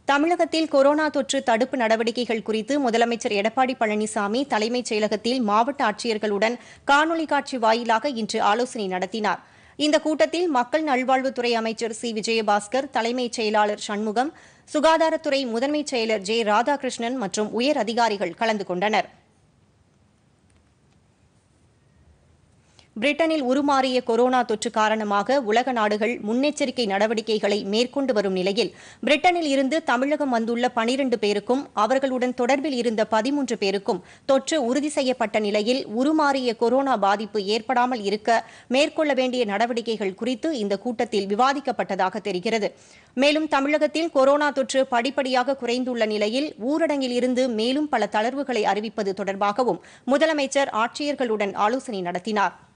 தமிழகத்தில் கொரோனா தொற்று தடுப்பு நடவடிக்கைகள் குறித்து முதலமைச்சர் எடப்பாடி பழனிசாமி தலைமைச் செயலகத்தில் மாவட்ட ஆட்சியர்களுடன் காணொலி காட்சி வாயிலாக இன்று ஆலோசனை நடத்தினார் இந்த கூட்டத்தில் மக்கள் நல்வாழ்வுத்துறை அமைச்சர் சி விஜயபாஸ்கர் தலைமைச் செயலாளர் சண்முகம் சுகாதாரத்துறை முதன்மைச் செயலர் ஜே ராதாகிருஷ்ணன் மற்றும் உயர் அதிகாரிகள் கலந்து கொண்டனர் பிரிட்டனில் உருமாறிய கொரோனா தொற்று காரணமாக உலக நாடுகள் முன்னெச்சரிக்கை நடவடிக்கைகளை மேற்கொண்டு வரும் நிலையில் பிரிட்டனில் இருந்து தமிழகம் வந்துள்ள பனிரண்டு பேருக்கும் அவர்களுடன் தொடர்பில் இருந்த பதிமூன்று பேருக்கும் தொற்று உறுதி செய்யப்பட்ட நிலையில் உருமாறிய கொரோனா பாதிப்பு ஏற்படாமல் இருக்க மேற்கொள்ள வேண்டிய நடவடிக்கைகள் குறித்து இந்த கூட்டத்தில் விவாதிக்கப்பட்டதாக தெரிகிறது மேலும் தமிழகத்தில் கொரோனா தொற்று படிப்படியாக குறைந்துள்ள நிலையில் ஊரடங்கில் இருந்து மேலும் பல தளர்வுகளை அறிவிப்பது தொடர்பாகவும் முதலமைச்சர் ஆட்சியர்களுடன் ஆலோசனை நடத்தினார்